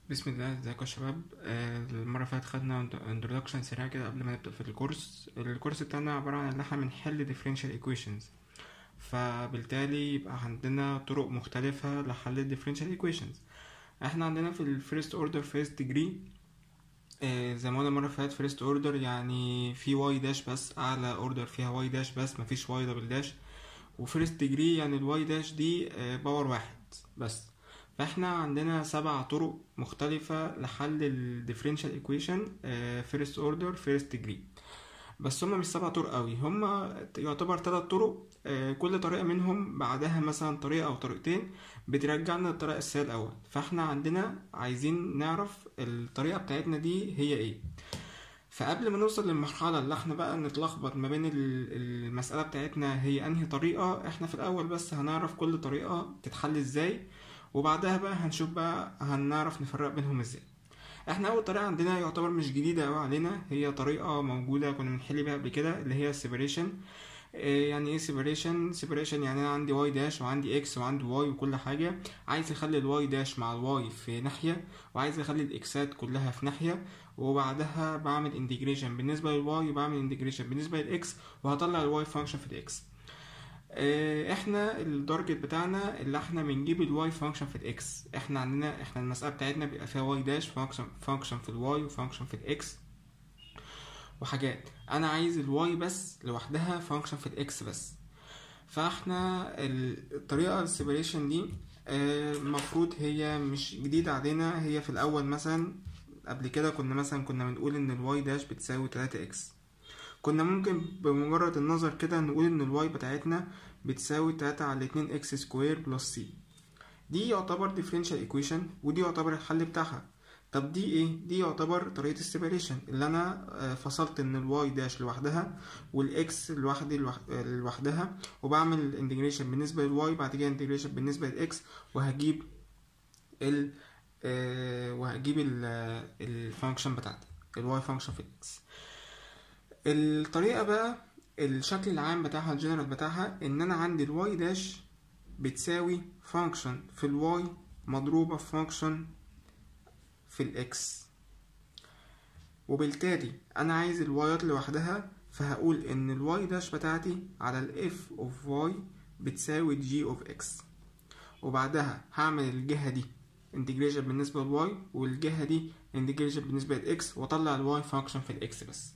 بسم الله ازيكم يا شباب آه، المرة اللي فاتت خدنا introduction سريع كده قبل ما نبدأ في الكورس الكورس بتاعنا عبارة عن ان احنا بنحل differential equations فبالتالي يبقى عندنا طرق مختلفة لحل differential equations احنا عندنا في ال first order first degree آه، زي ما قلنا المرة اللي فاتت first order يعني في y داش بس أعلى order فيها y داش بس مفيش y دبل داش وفيرست degree يعني الواي داش دي باور واحد بس فاحنا عندنا سبع طرق مختلفة لحل ال differential equation آه، first order first degree بس هما مش سبع طرق قوي هما يعتبر تلات طرق آه، كل طريقة منهم بعدها مثلا طريقة أو طريقتين بترجعنا للطريقة الأساسية الأول فاحنا عندنا عايزين نعرف الطريقة بتاعتنا دي هي ايه فقبل ما نوصل للمرحلة اللي احنا بقى نتلخبط ما بين ال- المسألة بتاعتنا هي انهي طريقة احنا في الأول بس هنعرف كل طريقة تتحل ازاي وبعدها بقى هنشوف بقى هنعرف نفرق بينهم ازاي احنا أول طريقة عندنا يعتبر مش جديدة أوي علينا هي طريقة موجودة كنا بنحل بيها قبل كده اللي هي السيبريشن يعني ايه سيبريشن سيبريشن يعني انا عندي واي داش وعندي اكس وعندي واي وكل حاجه عايز اخلي الواي داش مع الواي في ناحيه وعايز اخلي الاكسات كلها في ناحيه وبعدها بعمل انتجريشن بالنسبه للواي وبعمل انتجريشن بالنسبه للاكس وهطلع الواي فانكشن في الاكس آه، احنا التارجت بتاعنا اللي احنا بنجيب الواي فانكشن في الاكس احنا عندنا احنا المساله بتاعتنا بيبقى فيها واي داش فانكشن فانكشن في الواي وفانكشن في الاكس وحاجات انا عايز الواي بس لوحدها فانكشن في الاكس بس فاحنا ال- الطريقه السيبريشن دي آه، المفروض هي مش جديده علينا هي في الاول مثلا قبل كده كنا مثلا كنا بنقول ان الواي داش بتساوي 3 اكس كنا ممكن بمجرد النظر كده نقول ان الواي بتاعتنا بتساوي 3 على 2 اكس سكوير بلس سي دي يعتبر differential equation ودي يعتبر الحل بتاعها طب دي ايه دي يعتبر طريقه السيبريشن اللي انا آه، فصلت ان الواي داش لوحدها والاكس لوحدي لوح- آه، لوحدها وبعمل انتجريشن بالنسبه للواي بعد كده انتجريشن بالنسبه للاكس وهجيب ال آه، وهجيب الفانكشن بتاعتي الواي فانكشن في الاكس الطريقه بقى الشكل العام بتاعها الجنرال بتاعها ان انا عندي الواي داش بتساوي فانكشن في الواي مضروبه في فانكشن في الاكس وبالتالي انا عايز الوايات لوحدها فهقول ان الواي داش بتاعتي على الاف اوف واي بتساوي جي اوف اكس وبعدها هعمل الجهة دي انتجريشن بالنسبة للواي والجهة دي انتجريشن بالنسبة للاكس واطلع الواي فانكشن في الاكس بس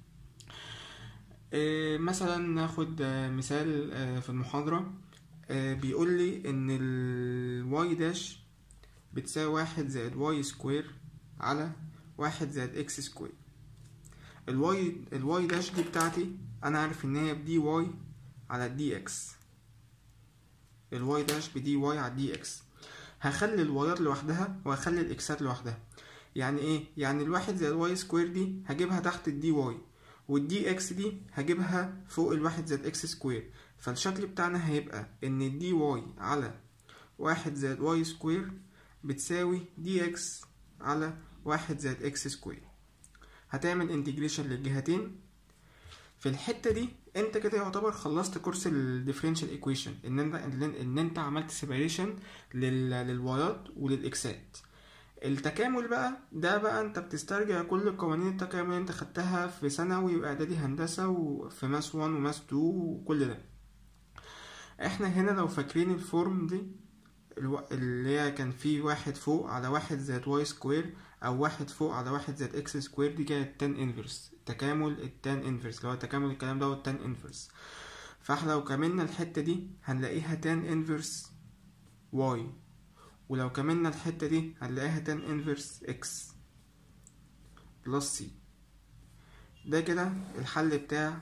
آه، مثلا ناخد آه، مثال آه، في المحاضرة آه، بيقول لي ان الواي داش بتساوي واحد زائد واي سكوير على واحد زائد اكس سكوير الواي الواي داش دي بتاعتي انا عارف ان هي بدي واي على دي اكس الواي داش بدي واي على دي اكس هخلي الوايات لوحدها وهخلي الاكسات لوحدها يعني ايه يعني الواحد زائد واي سكوير دي هجيبها تحت الدي واي والدي اكس دي هجيبها فوق الواحد زائد اكس سكوير فالشكل بتاعنا هيبقى ان الدي واي على واحد زائد واي سكوير بتساوي دي اكس على واحد زائد اكس سكوير هتعمل انتجريشن للجهتين في الحته دي انت كده يعتبر خلصت كورس الديفرنشال ايكويشن ان انت ان انت عملت سيبريشن للوايات وللاكسات التكامل بقى ده بقى انت بتسترجع كل قوانين التكامل اللي انت خدتها في ثانوي واعدادي هندسه وفي ماس 1 وماس 2 وكل ده احنا هنا لو فاكرين الفورم دي الو... اللي هي كان في واحد فوق على واحد زائد واي سكوير او واحد فوق على واحد زائد اكس سكوير دي كانت تان انفرس تكامل التان انفرس اللي هو تكامل الكلام ده هو التان انفرس فاحنا لو كملنا الحتة دي هنلاقيها تان انفرس واي ولو كملنا الحتة دي هنلاقيها تان انفرس اكس بلس سي ده كده الحل بتاع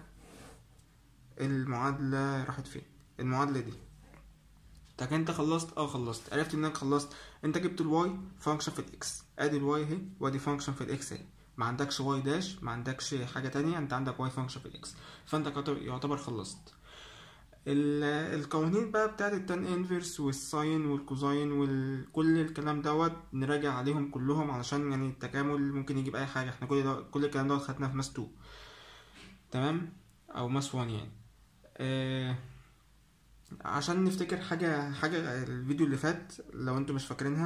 المعادلة راحت فين المعادلة دي طب انت خلصت اه خلصت عرفت انك خلصت انت جبت الواي فانكشن في الاكس ادي الواي اهي وادي فانكشن في الاكس اهي ما عندكش واي داش ما عندكش حاجه تانية انت عندك واي فانكشن في الاكس فانت يعتبر- يعتبر خلصت ال- القوانين بقى بتاعت التان انفرس والساين والكوزاين وكل الكلام دوت نراجع عليهم كلهم علشان يعني التكامل ممكن يجيب اي حاجه احنا كل ده كل الكلام دوت خدناه في ماس 2 تمام او ماس 1 يعني آه عشان نفتكر حاجة حاجة الفيديو اللي فات لو انتوا مش فاكرينها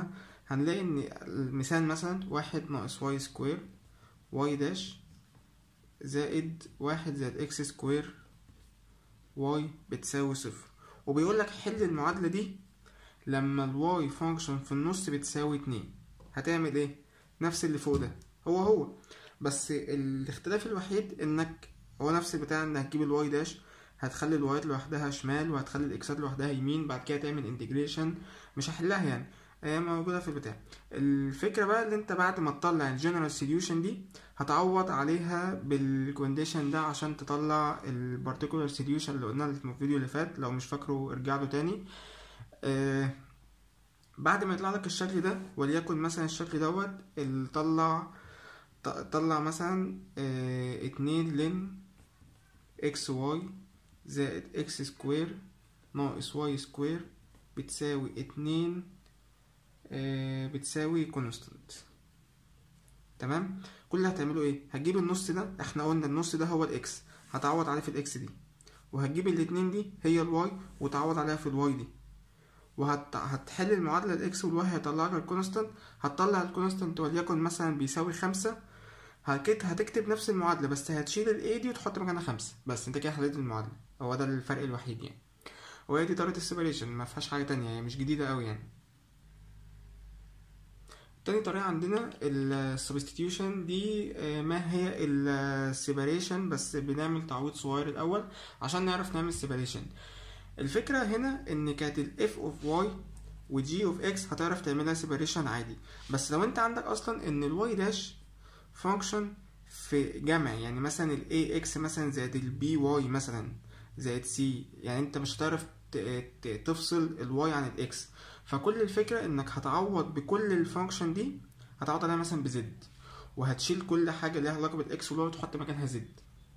هنلاقي ان المثال مثلا واحد ناقص واي سكوير واي داش زائد واحد زائد اكس سكوير واي بتساوي صفر وبيقول لك حل المعادلة دي لما الواي فانكشن في النص بتساوي اتنين هتعمل ايه نفس اللي فوق ده هو هو بس الاختلاف الوحيد انك هو نفس البتاع انك هتجيب الواي داش هتخلي الوايات لوحدها شمال وهتخلي الاكسات لوحدها يمين بعد كده تعمل انتجريشن مش هحلها يعني هي موجودة في البتاع الفكرة بقى اللي انت بعد ما تطلع الجنرال سوليوشن دي هتعوض عليها بالكونديشن ده عشان تطلع البارتيكولار سوليوشن اللي قلنا في الفيديو اللي فات لو مش فاكره ارجع له تاني آه بعد ما يطلع لك الشكل ده وليكن مثلا الشكل دوت اللي طلع طلع مثلا اه اتنين لن اكس واي زائد اكس سكوير ناقص واي سكوير بتساوي اتنين اه بتساوي كونستانت تمام كل اللي هتعمله ايه هتجيب النص ده احنا قلنا النص ده هو الاكس هتعوض عليه في الاكس دي وهتجيب الاتنين دي هي الواي وتعوض عليها في الواي دي وهتحل المعادلة الاكس والواي هيطلع لك الكونستانت هتطلع الكونستانت وليكن مثلا بيساوي خمسة هتكتب نفس المعادلة بس هتشيل الاي دي وتحط مكانها خمسة بس انت كده حليت المعادلة هو ده الفرق الوحيد يعني وهي دي طريقة السيبريشن ما فيهاش حاجة تانية يعني مش جديدة أوي يعني تاني طريقة عندنا السبستيتيوشن دي ما هي السيبريشن بس بنعمل تعويض صغير الأول عشان نعرف نعمل سيبريشن الفكرة هنا ان كانت ال f of y و g of x هتعرف تعملها سيبريشن عادي بس لو انت عندك اصلا ان ال y داش فانكشن في جمع يعني مثلا ال ax مثلا زائد ال by مثلا زائد c يعني انت مش هتعرف تفصل ال y عن ال x فكل الفكرة انك هتعوض بكل الفانكشن دي هتعوض عليها مثلا ب z وهتشيل كل حاجة ليها علاقة بالاكس والواي وتحط مكانها z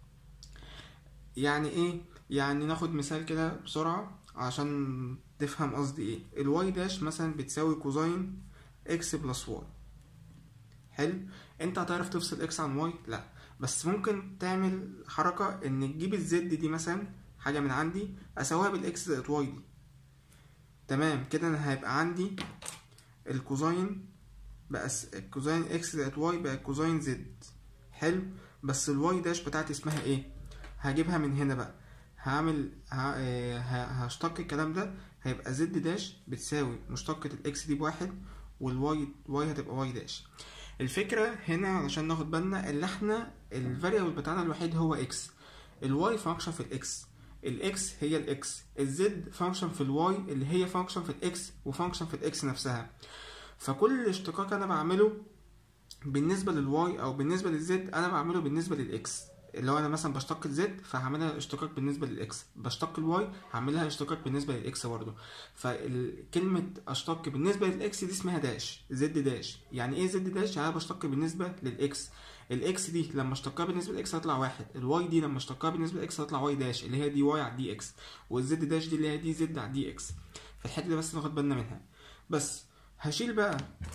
يعني ايه يعني ناخد مثال كده بسرعة عشان تفهم قصدي ايه الواي داش مثلا بتساوي كوزين اكس بلس واي حلو انت هتعرف تفصل اكس عن واي لا بس ممكن تعمل حركة ان تجيب الزد دي مثلا حاجة من عندي اساويها بالاكس زائد واي دي تمام كده انا هيبقى عندي الكوزين بقى الكوزين اكس زائد واي بقى كوزين زد حلو بس الواي داش بتاعتي اسمها ايه هجيبها من هنا بقى هعمل هشتق الكلام ده هيبقى زد داش بتساوي مشتقة الاكس دي بواحد والواي واي هتبقى واي داش الفكرة هنا علشان ناخد بالنا اللي احنا الفاريبل بتاعنا الوحيد هو اكس الواي فانكشن في الاكس الاكس هي الاكس الزد فانكشن في الواي اللي هي فانكشن في الاكس وفانكشن في الاكس نفسها فكل اشتقاق انا بعمله بالنسبة للواي او بالنسبة للزد انا بعمله بالنسبة للاكس اللي هو انا مثلا بشتق الزد فهعملها اشتقاق بالنسبه للاكس بشتق الواي هعملها اشتقاق بالنسبه للاكس برضه فكلمه اشتق بالنسبه للاكس دي اسمها داش زد داش يعني ايه زد داش يعني انا بشتق بالنسبه للاكس الاكس دي لما اشتقها بالنسبه للاكس هتطلع واحد الواي دي لما اشتقها بالنسبه للاكس هتطلع واي داش اللي هي دي واي على دي اكس والزد داش دي اللي هي دي زد على دي اكس فالحته دي بس ناخد بالنا منها بس هشيل بقى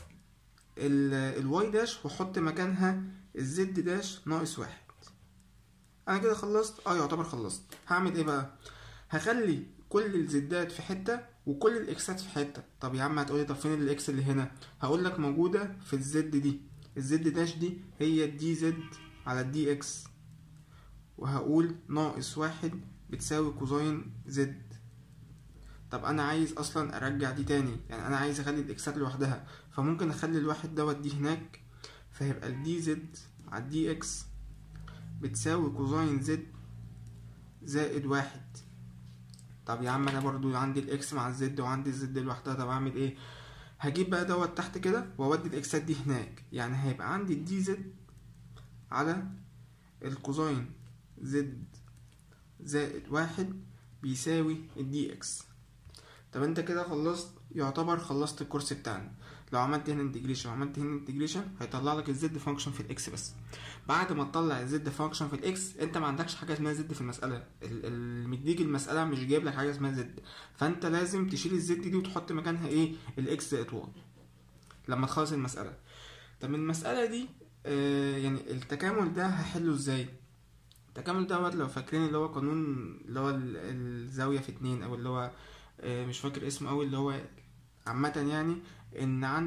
الواي داش واحط مكانها الزد داش ناقص واحد انا كده خلصت اه يعتبر خلصت هعمل ايه بقى هخلي كل الزدات في حته وكل الاكسات في حته طب يا عم هتقولي طب فين الاكس اللي هنا هقول لك موجوده في الزد دي الزد داش دي هي الدي زد على الدي اكس وهقول ناقص واحد بتساوي كوزين زد طب انا عايز اصلا ارجع دي تاني يعني انا عايز اخلي الاكسات لوحدها فممكن اخلي الواحد دوت دي هناك فهيبقى الدي زد على الدي اكس بتساوي كوزين زد زائد واحد طب يا عم انا برضو عندي الاكس مع الزد وعندي الزد لوحدها طب اعمل ايه هجيب بقى دوت تحت كده واودي الاكسات دي هناك يعني هيبقى عندي الدي زد على الكوزين زد زائد واحد بيساوي الدي اكس طب انت كده خلصت يعتبر خلصت الكورس بتاعنا لو عملت هنا انتجريشن وعملت هنا انتجريشن هيطلع لك الزد فانكشن في الاكس بس بعد ما تطلع الزد فانكشن في الاكس انت ما عندكش حاجه اسمها زد في المساله المديك المساله مش جايب لك حاجه اسمها زد فانت لازم تشيل الزد دي وتحط مكانها ايه الاكس زائد واي لما تخلص المساله طب المساله دي آه يعني التكامل ده هحله ازاي التكامل دوت لو فاكرين اللي هو قانون اللي هو الزاويه في اتنين او اللي هو آه مش فاكر اسمه اوي اللي هو عامة يعني ان عندك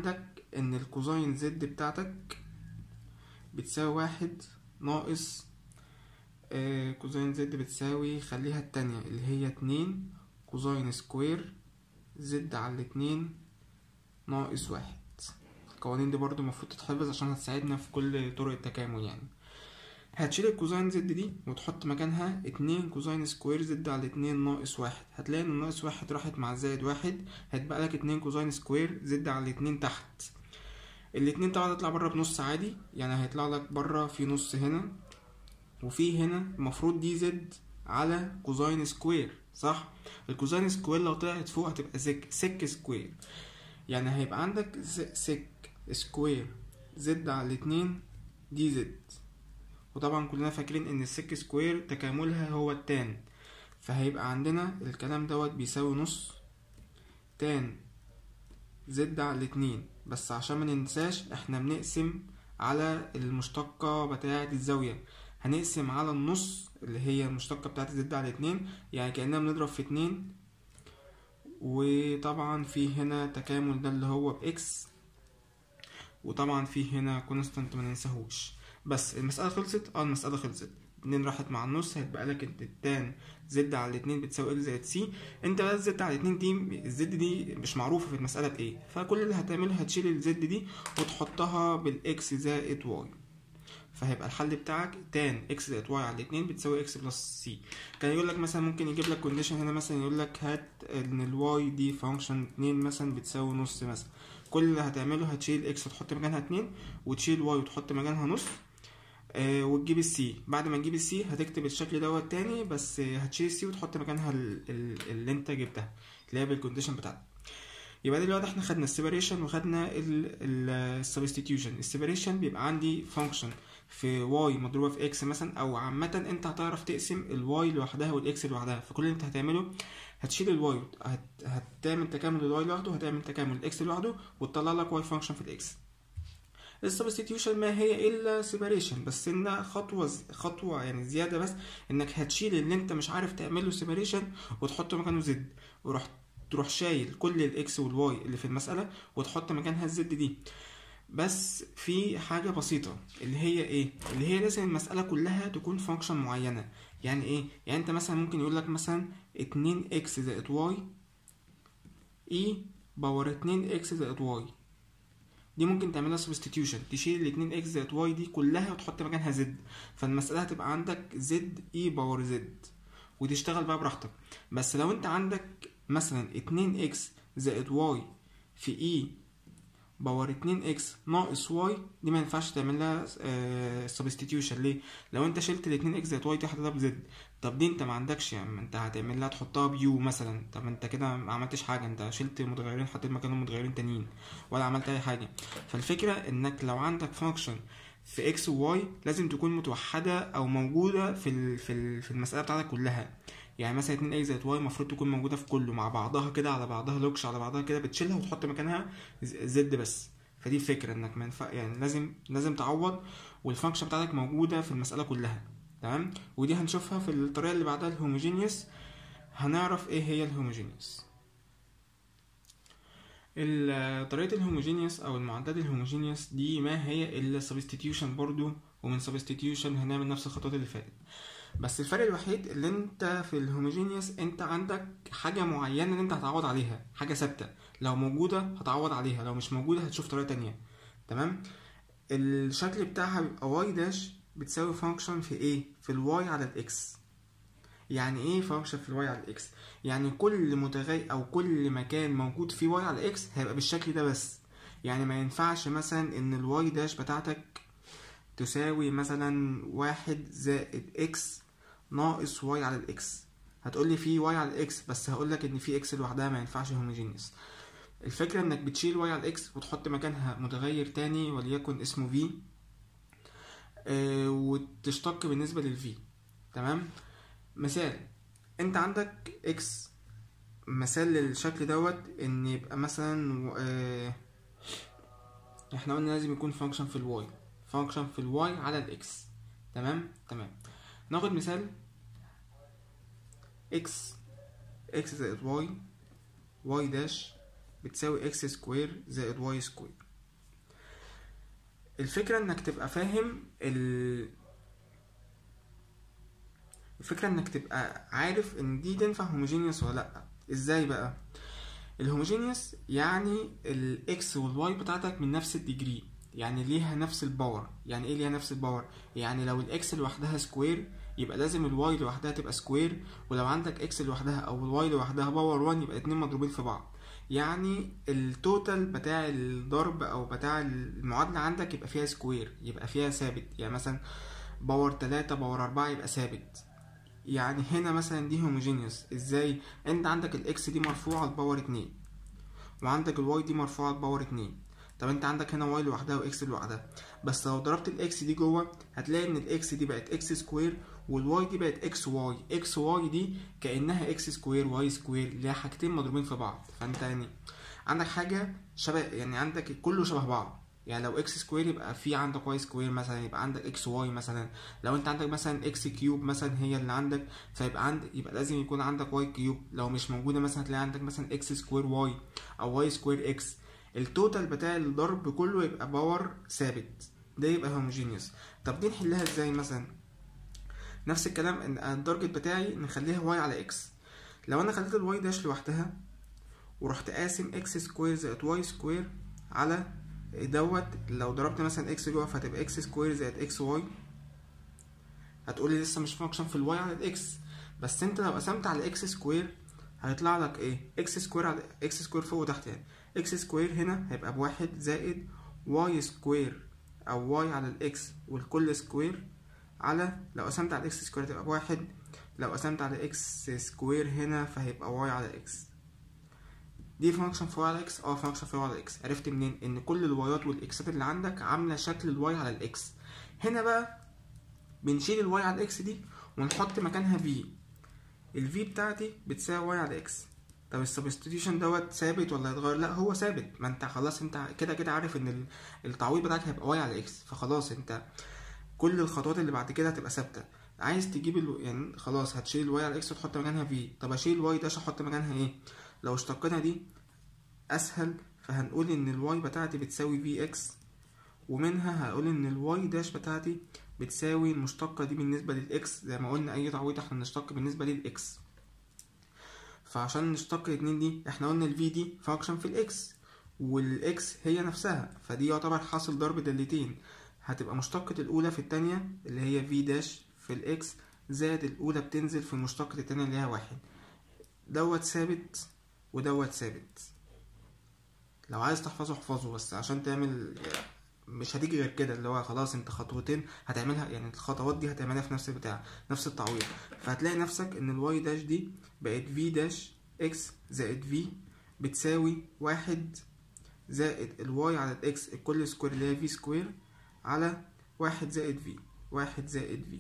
ان الكوزاين زد بتاعتك بتساوي واحد ناقص آه كوزاين زد بتساوي خليها التانية اللي هي اتنين كوزاين سكوير زد على الاتنين ناقص واحد القوانين دي برضو المفروض تتحفظ عشان هتساعدنا في كل طرق التكامل يعني هتشيل الكوزاين زد دي وتحط مكانها اتنين كوزاين سكوير زد على اتنين ناقص واحد هتلاقي ان الناقص واحد راحت مع زائد واحد هيتبقى لك اتنين كوزاين سكوير زد على الاتنين تحت الاتنين طبعا هتطلع بره بنص عادي يعني هيطلع لك بره في نص هنا وفي هنا المفروض دي زد على كوزاين سكوير صح الكوزاين سكوير لو طلعت فوق هتبقى سك سك سكوير يعني هيبقى عندك سك سكوير زد على الاتنين دي زد وطبعا كلنا فاكرين ان السك سكوير تكاملها هو التان فهيبقى عندنا الكلام دوت بيساوي نص تان زد على الاتنين بس عشان ما ننساش احنا بنقسم على المشتقة بتاعة الزاوية هنقسم على النص اللي هي المشتقة بتاعة زد على اتنين يعني كأننا بنضرب في اتنين وطبعا في هنا تكامل ده اللي هو بإكس وطبعا في هنا كونستانت ما ننساهوش بس المسألة خلصت اه المسألة خلصت اتنين راحت مع النص هيتبقى لك انت التان زد على الاتنين بتساوي اكس زائد سي انت بقى الزد على الاتنين دي الزد دي مش معروفة في المسألة بايه فكل اللي هتعمله هتشيل الزد دي وتحطها بالاكس زائد واي فهيبقى الحل بتاعك تان اكس زائد واي على الاتنين بتساوي اكس بلس سي كان يقول لك مثلا ممكن يجيب لك كونديشن هنا مثلا يقول لك هات ان الواي دي فانكشن اتنين مثلا بتساوي نص مثلا كل اللي هتعمله هتشيل اكس وتحط مكانها اتنين وتشيل واي وتحط مكانها نص آه وتجيب السي بعد ما تجيب السي هتكتب الشكل دوت تاني بس هتشيل السي وتحط مكانها ال- ال- اللي انت جبتها اللي هي بالكونديشن بتاعتك يبقى دلوقتي احنا خدنا السيبريشن وخدنا السبستيتيوشن السيبريشن بيبقى عندي فانكشن في واي مضروبه في اكس مثلا او عامه انت هتعرف تقسم الواي لوحدها والاكس لوحدها فكل اللي انت هتعمله هتشيل الواي هت... هتعمل تكامل الواي لوحده وهتعمل تكامل الاكس لوحده وتطلع لك واي فانكشن في الاكس السبستيتيوشن ما هي الا سيبريشن بس انها خطوه ز- خطوه يعني زياده بس انك هتشيل اللي انت مش عارف تعمله سيبريشن وتحط مكانه زد وروح تروح شايل كل الاكس والواي اللي في المساله وتحط مكانها الزد دي بس في حاجة بسيطة اللي هي ايه اللي هي لازم المسألة كلها تكون فانكشن معينة يعني ايه يعني انت مثلا ممكن يقول لك مثلا اتنين اكس زائد واي اي باور اتنين اكس زائد واي دي ممكن تعملها سبستيتيوشن تشيل الاتنين اكس زائد واي دي كلها وتحط مكانها زد فالمسألة هتبقى عندك زد اي باور زد وتشتغل بقى براحتك بس لو انت عندك مثلا اتنين اكس زائد واي في اي باور 2 اكس ناقص واي دي ما ينفعش تعمل لها سبستيتيوشن ليه لو انت شلت ال 2 اكس زائد واي دي حطيتها بزد طب دي انت ما عندكش يعني انت هتعمل لها تحطها بيو مثلا طب انت كده ما عملتش حاجه انت شلت متغيرين حطيت مكانهم متغيرين تانيين ولا عملت اي حاجه فالفكره انك لو عندك فانكشن في اكس وواي لازم تكون متوحده او موجوده في ال في ال في المساله بتاعتك كلها يعني مثلا 2 اكس زائد واي المفروض تكون موجوده في كله مع بعضها كده على بعضها لوكش على بعضها كده بتشيلها وتحط مكانها ز- زد بس فدي الفكره انك ما ينفع يعني لازم لازم تعوض والفانكشن بتاعتك موجوده في المساله كلها تمام ودي هنشوفها في الطريقه اللي بعدها الهوموجينيوس هنعرف ايه هي الهوموجينيوس ال- طريقه الهوموجينيوس او المعدات الهوموجينيوس دي ما هي الا سبستيتيوشن برضو ومن سبستيتيوشن هنعمل نفس الخطوات اللي فاتت بس الفرق الوحيد اللي انت في الهوموجينيوس انت عندك حاجه معينه ان انت هتعوض عليها حاجه ثابته لو موجوده هتعوض عليها لو مش موجوده هتشوف طريقه تانية تمام الشكل بتاعها بيبقى واي داش بتساوي فانكشن في ايه في الواي على الاكس يعني ايه فانكشن في الواي على الاكس يعني كل متغير او كل مكان موجود فيه واي على اكس هيبقى بالشكل ده بس يعني ما ينفعش مثلا ان الواي داش بتاعتك تساوي مثلا واحد زائد اكس ناقص واي على الاكس هتقولي في واي على الاكس بس هقولك ان في اكس لوحدها ما ينفعش هوموجينيوس الفكرة انك بتشيل واي على الاكس وتحط مكانها متغير تاني وليكن اسمه في آه وتشتق بالنسبة للفي تمام مثال انت عندك اكس مثال للشكل دوت ان يبقى مثلا آه احنا قلنا لازم يكون فانكشن في الواي فانكشن في الواي على الاكس تمام تمام ناخد مثال اكس اكس زائد واي واي داش بتساوي اكس سكوير زائد واي سكوير الفكرة انك تبقى فاهم ال... الفكرة انك تبقى عارف ان دي تنفع هوموجينيوس ولا لا ازاي بقى الهوموجينيوس يعني الاكس والواي بتاعتك من نفس الديجري يعني ليها نفس الباور يعني ايه ليها نفس الباور يعني لو الاكس لوحدها سكوير يبقى لازم الواي لوحدها تبقى سكوير ولو عندك اكس لوحدها او الواي لوحدها باور 1 يبقى اتنين مضروبين في بعض يعني التوتال بتاع الضرب او بتاع المعادلة عندك يبقى فيها سكوير يبقى فيها ثابت يعني مثلا باور 3 باور 4 يبقى ثابت يعني هنا مثلا دي هوموجينيوس ازاي انت عندك الاكس دي مرفوعة لباور 2 وعندك الواي دي مرفوعة لباور 2 طب انت عندك هنا واي لوحدها واكس لوحدها بس لو ضربت الاكس دي جوه هتلاقي ان الاكس دي بقت اكس سكوير والواي دي بقت اكس واي اكس واي دي كانها اكس سكوير واي سكوير اللي هي حاجتين مضروبين في بعض فانت يعني عندك حاجه شبه يعني عندك كله شبه بعض يعني لو اكس سكوير يبقى في عندك واي سكوير مثلا يبقى عندك اكس واي مثلا لو انت عندك مثلا اكس كيوب مثلا هي اللي عندك فيبقى عندك يبقى لازم يكون عندك واي كيوب لو مش موجوده مثلا هتلاقي عندك مثلا اكس سكوير واي او واي سكوير اكس التوتال بتاع الضرب كله يبقى باور ثابت ده يبقى هوموجينيوس طب دي نحلها ازاي مثلا نفس الكلام ان التارجت بتاعي نخليها واي على اكس لو انا خليت الواي داش لوحدها ورحت قاسم اكس سكوير زائد واي سكوير على دوت لو ضربت مثلا اكس جوه فهتبقى اكس سكوير زائد اكس واي هتقولي لسه مش فانكشن في الواي على الاكس بس انت لو قسمت على اكس سكوير هيطلع لك ايه اكس سكوير على اكس سكوير فوق وتحت يعني اكس سكوير هنا هيبقى بواحد زائد واي سكوير او واي على الاكس والكل سكوير على لو قسمت على اكس سكوير هتبقى بواحد لو قسمت على اكس سكوير هنا فهيبقى واي على اكس دي فانكشن في واي على اكس اه فانكشن في واي على اكس عرفت منين ان كل الوايات والاكسات اللي عندك عامله شكل الواي على الاكس هنا بقى بنشيل الواي على الاكس دي ونحط مكانها في الفي بتاعتي بتساوي واي على اكس طب السبستيوشن دوت ثابت ولا هيتغير لا هو ثابت ما انت خلاص انت كده كده عارف ان التعويض بتاعك هيبقى واي على اكس فخلاص انت كل الخطوات اللي بعد كده هتبقى ثابته عايز تجيب ال... يعني خلاص هتشيل الواي على اكس وتحط مكانها في طب اشيل الواي داش احط مكانها ايه لو اشتقنا دي اسهل فهنقول ان الواي بتاعتي بتساوي في اكس ومنها هقول ان الواي داش بتاعتي بتساوي المشتقه دي بالنسبه للاكس زي ما قلنا اي تعويض احنا بنشتق بالنسبه للاكس فعشان نشتق الاتنين دي احنا قلنا الفي دي فانكشن في الاكس والاكس هي نفسها فدي يعتبر حاصل ضرب دالتين هتبقى مشتقة الأولى في التانية اللي هي في داش في الإكس زائد الأولى بتنزل في المشتقة التانية اللي هي واحد دوت ثابت ودوت ثابت لو عايز تحفظه احفظه بس عشان تعمل مش هتيجي غير كده اللي هو خلاص انت خطوتين هتعملها يعني الخطوات دي هتعملها في نفس البتاع نفس التعويض فهتلاقي نفسك ان الواي داش دي بقت في داش اكس زائد في بتساوي واحد زائد الواي على الاكس الكل سكوير اللي هي في سكوير على واحد زائد في واحد زائد في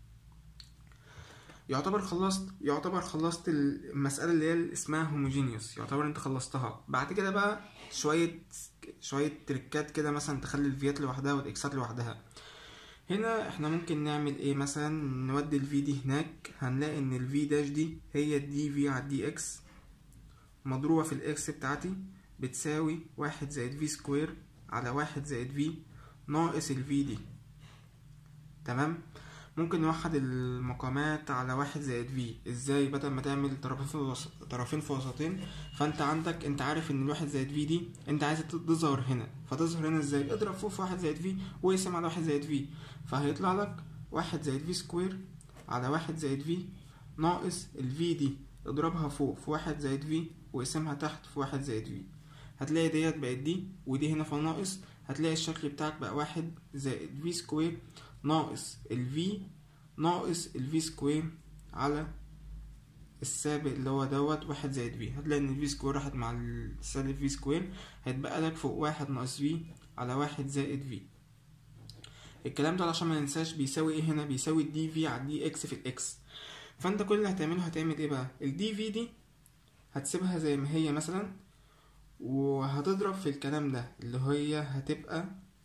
يعتبر خلصت يعتبر خلصت المسألة اللي هي اسمها هوموجينيوس يعتبر انت خلصتها بعد كده بقى شوية شوية تريكات كده مثلا تخلي الفيات لوحدها والاكسات لوحدها هنا احنا ممكن نعمل ايه مثلا نودي الفي دي هناك هنلاقي ان الفي داش دي هي الدي في على الدي اكس مضروبة في الاكس بتاعتي بتساوي واحد زائد في سكوير على واحد زائد في ناقص الفي دي تمام ممكن نوحد المقامات على واحد زائد في ازاي بدل ما تعمل طرفين في وسط طرفين في وسطين فانت عندك انت عارف ان الواحد زائد في دي انت عايز تظهر هنا فتظهر هنا ازاي اضرب فوق في واحد زائد في واقسم على واحد زائد في فهيطلع لك واحد زائد في سكوير على واحد زائد في ناقص الفي دي اضربها فوق في واحد زائد في واقسمها تحت في واحد زائد في هتلاقي ديت بقت دي ودي هنا في ناقص هتلاقي الشكل بتاعك بقى واحد زائد في سكوير ناقص الفي ناقص الفي سكوير على السابق اللي هو دوت واحد زائد في هتلاقي ان الفي سكوير راحت مع السالب في سكوير هيتبقى لك فوق واحد ناقص في على واحد زائد في الكلام ده عشان ما ننساش بيساوي ايه هنا بيساوي الدي في على الدي اكس في الاكس فانت كل اللي هتعمله هتعمل ايه بقى الدي في دي هتسيبها زي ما هي مثلا وهتضرب في الكلام ده اللي هي هتبقى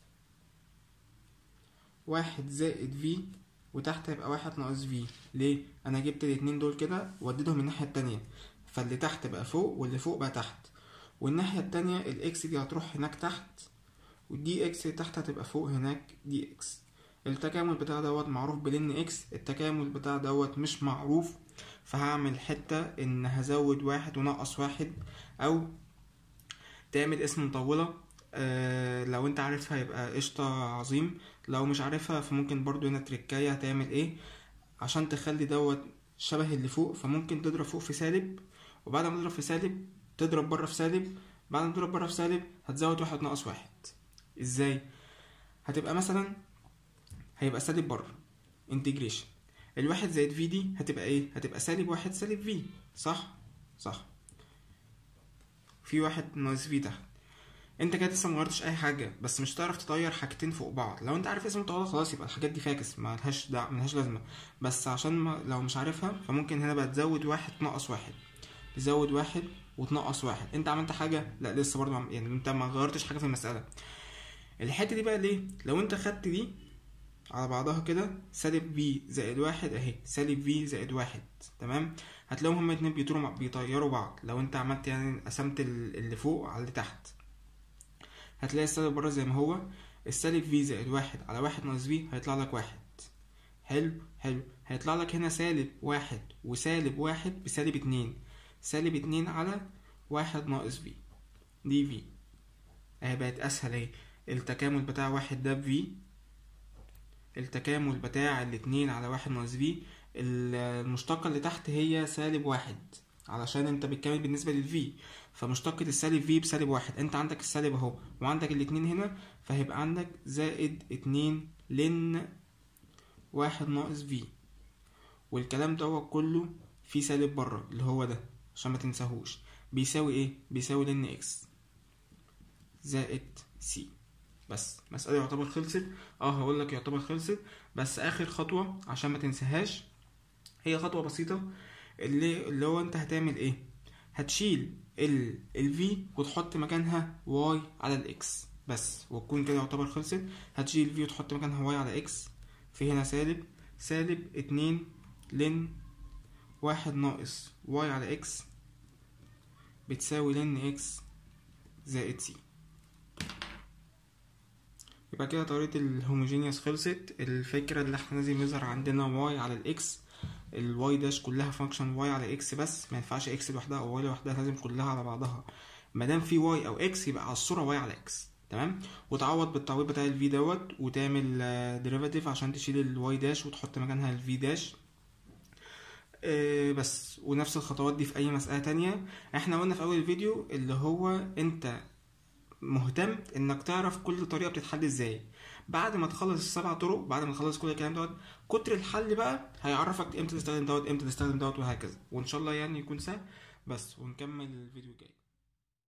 واحد زائد في وتحت هيبقى واحد ناقص في ليه انا جبت الاتنين دول كده ووديتهم الناحيه التانية فاللي تحت بقى فوق واللي فوق بقى تحت والناحيه التانية الاكس دي هتروح هناك تحت والدي اكس اللي تحت هتبقى فوق هناك دي اكس التكامل بتاع دوت معروف بلن اكس التكامل بتاع دوت مش معروف فهعمل حتة ان هزود واحد ونقص واحد او تعمل اسم مطولة آه لو انت عارفها يبقى قشطة عظيم لو مش عارفها فممكن برضو هنا تركاية هتعمل ايه عشان تخلي دوت شبه اللي فوق فممكن تضرب فوق في سالب وبعد ما تضرب في سالب تضرب بره في سالب بعد ما تضرب بره في سالب هتزود واحد ناقص واحد ازاي هتبقى مثلا هيبقى سالب بره انتجريشن الواحد زائد في دي هتبقى ايه هتبقى سالب واحد سالب في صح صح في واحد ناقص في تحت انت كده لسه مغيرتش اي حاجه بس مش هتعرف تطير حاجتين فوق بعض لو انت عارف اسم الطاوله خلاص يبقى الحاجات دي فاكس ما لهاش دع... ملهاش لازمه بس عشان ما... لو مش عارفها فممكن هنا بقى تزود واحد تنقص واحد تزود واحد وتنقص واحد انت عملت حاجه لا لسه برضه عم... يعني انت ما غيرتش حاجه في المساله الحته دي بقى ليه لو انت خدت دي على بعضها كده سالب في زائد واحد اهي سالب في زائد واحد تمام هتلاقيهم هما اتنين بيطيروا بيطيروا بعض لو انت عملت يعني قسمت اللي فوق على اللي تحت هتلاقي السالب بره زي ما هو السالب في زائد واحد على واحد ناقص في هيطلع لك واحد حلو حلو هيطلع لك هنا سالب واحد وسالب واحد بسالب اتنين سالب اتنين على واحد ناقص في دي في اهي بقت اسهل اهي التكامل بتاع واحد ده في التكامل بتاع الاتنين على واحد ناقص في المشتقة اللي تحت هي سالب واحد علشان انت بتكامل بالنسبة للفي فمشتقة السالب في بسالب واحد انت عندك السالب اهو وعندك الاتنين هنا فهيبقى عندك زائد اتنين لن واحد ناقص في والكلام دوت كله فيه سالب بره اللي هو ده عشان ما تنساهوش بيساوي ايه بيساوي لن اكس زائد سي بس مسألة يعتبر خلصت اه هقول لك يعتبر خلصت بس اخر خطوة عشان ما تنساهاش هي خطوة بسيطة اللي اللي هو انت هتعمل ايه هتشيل ال ال v وتحط مكانها y على الاكس بس وتكون كده يعتبر خلصت هتشيل ال v وتحط مكانها y على اكس في هنا سالب سالب اتنين لن واحد ناقص y على اكس بتساوي لن اكس زائد سي يبقى كده طريقة الهوموجينيوس خلصت الفكرة اللي احنا لازم يظهر عندنا y على الاكس الواي داش كلها فانكشن واي على اكس بس ما ينفعش اكس لوحدها او واي لوحدها لازم كلها على بعضها ما دام في واي او اكس يبقى على الصوره واي على اكس تمام وتعوض بالتعويض بتاع الفي دوت وتعمل ديريفاتيف عشان تشيل الواي داش وتحط مكانها الفي داش بس ونفس الخطوات دي في اي مسألة تانية احنا قلنا في اول الفيديو اللي هو انت مهتم انك تعرف كل طريقة بتتحل ازاي بعد ما تخلص السبع طرق بعد ما تخلص كل الكلام دوت كتر الحل بقى هيعرفك امتى تستخدم دوت امتى تستخدم دوت وهكذا وان شاء الله يعني يكون سهل بس ونكمل الفيديو الجاي